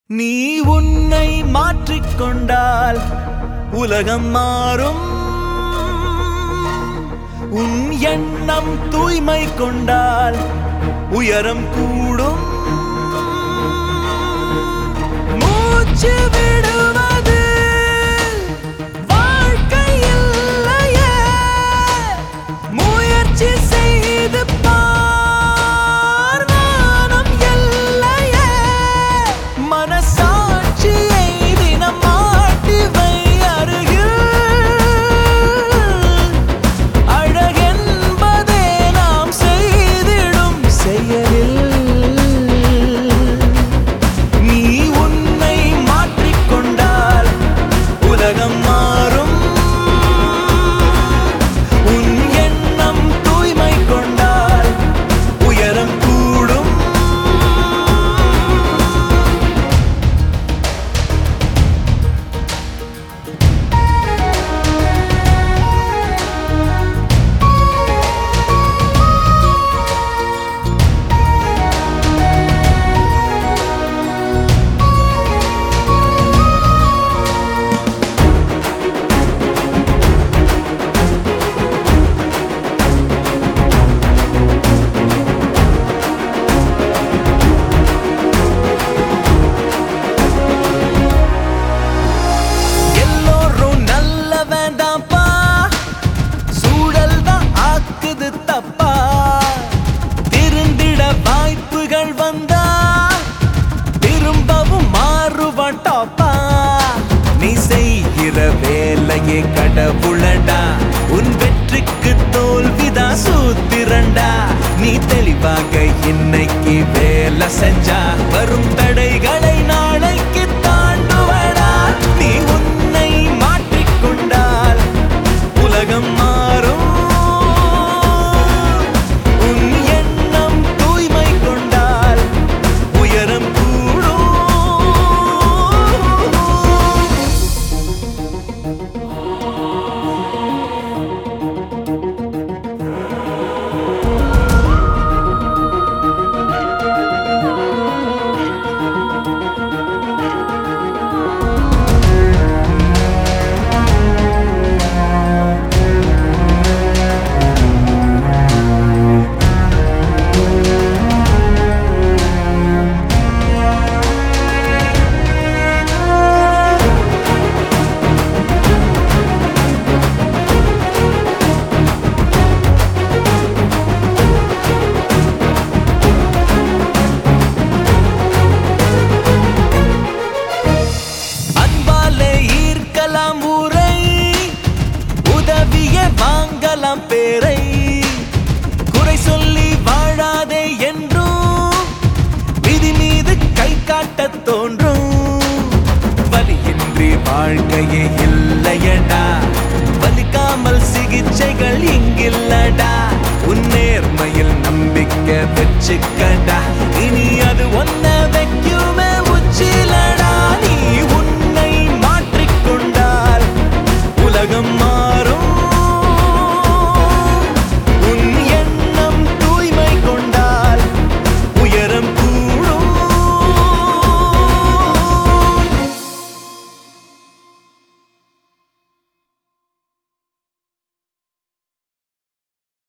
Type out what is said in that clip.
நீ உன்னை மாற்றிக்கொண்டால் உலகம் மாறும் உன் எண்ணம் தூய்மை கொண்டால் உயரம் கூடும் மூச்சு விடுவது வாழ்க்கை இல்லையே முயற்சி செய்து பார் வானம் எல்லையே மனசாட்சியை தினம் மாட்டி வை அருகில் அழகென்பதே நாம் செய்திடும் செயலில் நீ உன்னை மாற்றிக்கொண்டால் உலகம் மாறும் உன் எண்ணம் தூய்மை கொண்டால் உயரம் கூடும் எல்லோரும் நல்ல வேண்டாம்ப்பா சூழல் தான் ஆக்குது தப்பா திருந்திட வாய்ப்புகள் வந்தா திரும்பவும் மாறுவான் டாப்பா நீ செய்கிற வேலையே கடவுளடா உன் வெற்றிக்கு தோல்விதான் சூத்திரண்டா நீ தெளிவாக இன்னைக்கு வேலை செஞ்சா வரும் தடைகளை நாளைக்கு தாண்டுவடா நீ உன்னை மாற்றிக்கொண்டால் உலகம் மாறும் உன் எண்ணம் தூய்மை கொண்டால் உயரம் கூடும் அன்பாலே ஈர்க்கலாம் ஊரை உதவிய வாங்கலாம் பேரை குறை சொல்லி வாழாதே என்றும் விதி மீது கை காட்டத் தோன்றும் வலியின்றி வாழ்க்கையே இல்லையடா வலிக்காமல் சிகிச்சைகள் இங்கில்லடா உன் நேர்மையில் நம்பிக்கை வச்சுக்கடா இனி அது ஒன்ன வைக்க